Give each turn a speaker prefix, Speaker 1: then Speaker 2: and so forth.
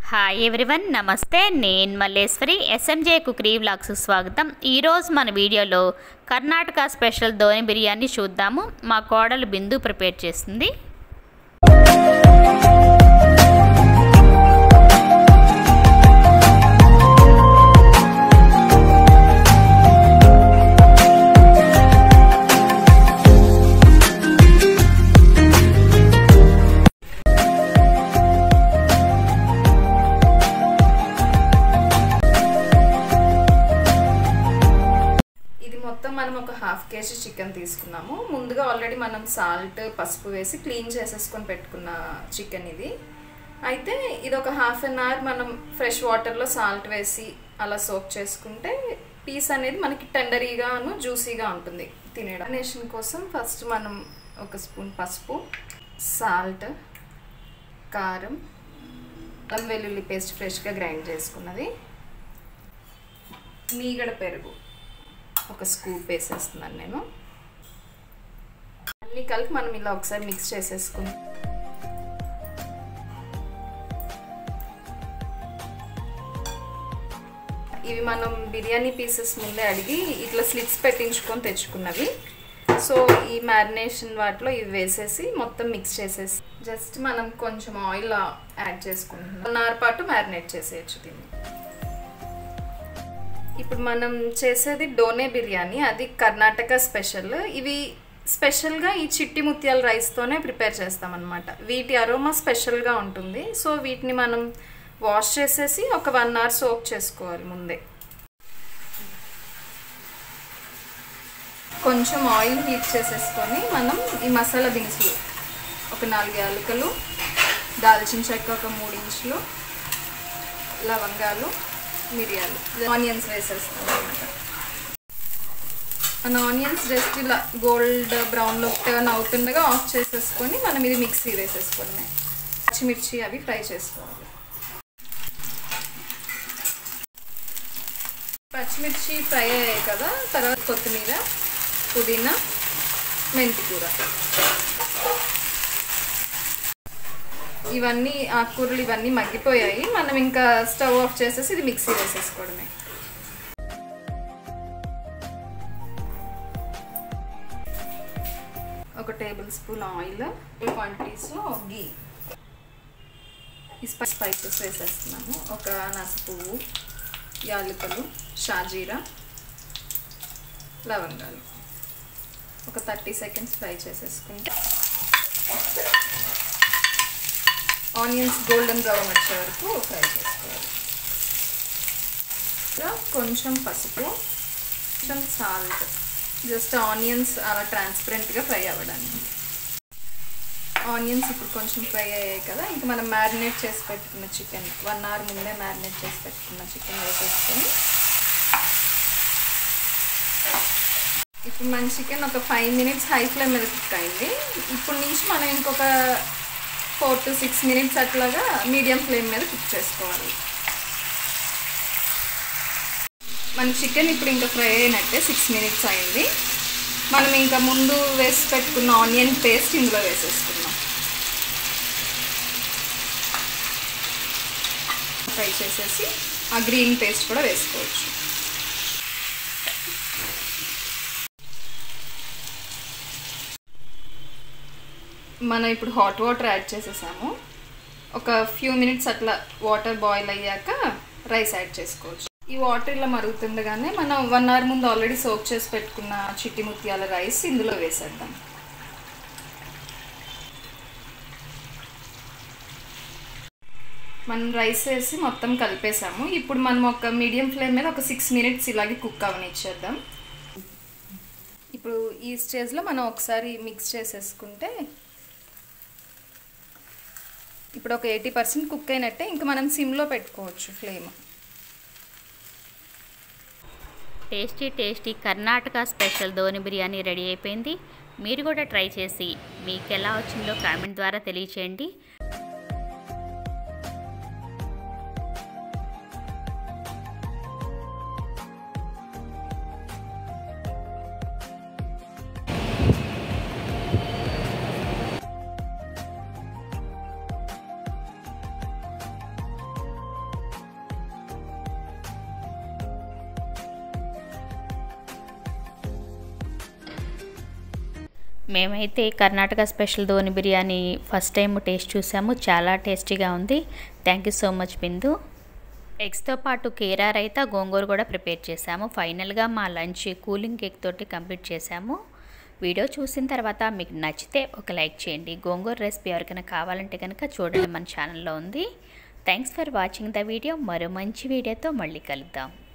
Speaker 1: hi everyone నమస్తే నేను Malleswari SMJ కుక్రీ vlogs స్వాగతం ఈరోజు మన వీడియోలో కర్ణాటక స్పెషల్ ధోని బిర్యానీ చూద్దాము మా కోడలు బిందు ప్రిపేర్ చేస్తుంది
Speaker 2: ఇది మొత్తం మనం ఒక హాఫ్ కేజీ చికెన్ తీసుకున్నాము ముందుగా ఆల్రెడీ మనం సాల్ట్ పసుపు వేసి క్లీన్ చేసేసుకొని పెట్టుకున్న చికెన్ ఇది అయితే ఇది ఒక హాఫ్ అన్ అవర్ మనం ఫ్రెష్ వాటర్లో సాల్ట్ వేసి అలా సోక్ చేసుకుంటే పీస్ అనేది మనకి టెండరీగాను జ్యూసీగా ఉంటుంది తినేయడం నేషన్ కోసం ఫస్ట్ మనం ఒక స్పూన్ పసుపు సాల్ట్ కారం అల్లం వెల్లుల్లి పేస్ట్ ఫ్రెష్గా గ్రైండ్ చేసుకున్నది మీగడ పెరుగు ఒక స్కూప్ వేసేస్తున్నాను నేను అన్ని కలిపి మనం ఇలా ఒకసారి మిక్స్ చేసేసుకుని ఇవి మనం బిర్యానీ పీసెస్ ముందే అడిగి ఇట్లా స్లిట్స్ పెట్టించుకొని తెచ్చుకున్నవి సో ఈ మ్యారినేషన్ వాటిలో ఇవి వేసేసి మొత్తం మిక్స్ చేసేసి జస్ట్ మనం కొంచెం ఆయిల్ యాడ్ చేసుకుంటున్నాం వన్ అవర్ పాటు మ్యారినేట్ చేసేయచ్చు దీన్ని ఇప్పుడు మనం చేసేది డోనే బిర్యానీ అది కర్ణాటక స్పెషల్ ఇవి స్పెషల్గా ఈ చిట్టి ముత్యాల రైస్తోనే ప్రిపేర్ చేస్తామన్నమాట వీటి అరోమా స్పెషల్గా ఉంటుంది సో వీటిని మనం వాష్ చేసేసి ఒక వన్ అవర్ సోక్ చేసుకోవాలి ముందే కొంచెం ఆయిల్ హీట్ చేసేసుకొని మనం ఈ మసాలా దినుసులు ఒక నాలుగు యాలకులు దాల్చిన చెక్క ఒక మూడు ఇంచులు లవంగాలు మిరియాలు ఆనియన్స్ వేసేస్తాం అనమాట మన ఆనియన్స్ జస్ట్ ఇలా గోల్డ్ బ్రౌన్లో టర్న్ అవుతుండగా ఆఫ్ చేసేసుకొని మనం ఇది మిక్సీ వేసేసుకోవడమే పచ్చిమిర్చి అవి ఫ్రై చేసుకోవాలి పచ్చిమిర్చి ఫ్రై అయ్యాయి కదా తర్వాత కొత్తిమీర పుదీనా మెంతి కూర ఇవన్నీ ఆకుకూరలు ఇవన్నీ మగ్గిపోయాయి మనం ఇంకా స్టవ్ ఆఫ్ చేసేసి ఇది మిక్సీ వేసేసుకోవడమే ఒక టేబుల్ స్పూన్ ఆయిల్ క్వాంటిటీస్లో గీ ఈ స్పై స్పైసెస్ వేసేస్తున్నాము ఒక నసపువ్వు యాలకులు షాజీరా లవంగాలు ఒక థర్టీ సెకండ్స్ ఫ్రై చేసేసుకుంటే ఆనియన్స్ గోల్డెన్ బ్రౌన్ వచ్చే వరకు ఫ్రై చేసుకోవాలి ఇలా కొంచెం పసుపు కొంచెం సాల్ట్ జస్ట్ ఆనియన్స్ అలా ట్రాన్స్పరెంట్గా ఫ్రై అవ్వడానికి ఆనియన్స్ ఇప్పుడు కొంచెం ఫ్రై అయ్యాయి కదా ఇంకా మనం మ్యారినేట్ చేసి పెట్టుకున్న చికెన్ వన్ అవర్ ముందే మ్యారినేట్ చేసి పెట్టుకున్న చికెన్ వేసేసుకొని ఇప్పుడు మన చికెన్ ఒక ఫైవ్ మినిట్స్ హై ఫ్లేమ్ మీద కుక్ అయింది ఇప్పుడు నుంచి మనం ఇంకొక ఫోర్ టు సిక్స్ మినిట్స్ అట్లాగా మీడియం ఫ్లేమ్ మీద కుక్ చేసుకోవాలి మన చికెన్ ఇప్పుడు ఇంకా ఫ్రై అయినట్టే సిక్స్ మినిట్స్ అయింది మనం ఇంకా ముందు వేసి పెట్టుకున్న ఆనియన్ పేస్ట్ ఇందులో వేసేసుకున్నాం ఫ్రై చేసేసి ఆ గ్రీన్ పేస్ట్ కూడా వేసుకోవచ్చు మనం ఇప్పుడు హాట్ వాటర్ యాడ్ చేసేసాము ఒక ఫ్యూ మినిట్స్ అట్లా వాటర్ బాయిల్ అయ్యాక రైస్ యాడ్ చేసుకోవచ్చు ఈ వాటర్ ఇలా మరుగుతుండగానే మనం వన్ అవర్ ముందు ఆల్రెడీ సోక్ చేసి పెట్టుకున్న చిట్టి ముత్యాల రైస్ ఇందులో వేసేద్దాం మనం రైస్ వేసి మొత్తం కలిపేసాము ఇప్పుడు మనం ఒక మీడియం ఫ్లేమ్ మీద ఒక సిక్స్ మినిట్స్ ఇలాగే కుక్ అవనిచ్చేద్దాం ఇప్పుడు ఈ స్టేజ్లో మనం ఒకసారి మిక్స్ చేసేసుకుంటే ఇప్పుడు ఒక ఎయిటీ పర్సెంట్ కుక్ అయినట్టే ఇంకా మనం సిమ్లో పెట్టుకోవచ్చు flame
Speaker 1: tasty tasty Karnataka special Dhoni biryani ready అయిపోయింది మీరు కూడా ట్రై చేసి మీకు ఎలా వచ్చిందో కామెంట్ ద్వారా తెలియచేయండి మేమైతే Karnataka special Dhoni biryani first time taste చూసాము చాలా టేస్టీగా ఉంది thank you so much Bindu ఎగ్స్తో పాటు కీరా రైతా గోంగూర కూడా ప్రిపేర్ చేశాము ఫైనల్గా మా లంచ్ కూలింగ్ కేక్ తోటి కంప్లీట్ చేశాము వీడియో చూసిన తర్వాత మీకు నచ్చితే ఒక లైక్ చేయండి గోంగూర రెసిపీ ఎవరికైనా కావాలంటే కనుక చూడండి మన ఛానల్లో ఉంది thanks for watching the video మరో మంచి వీడియోతో మళ్ళీ కలుద్దాం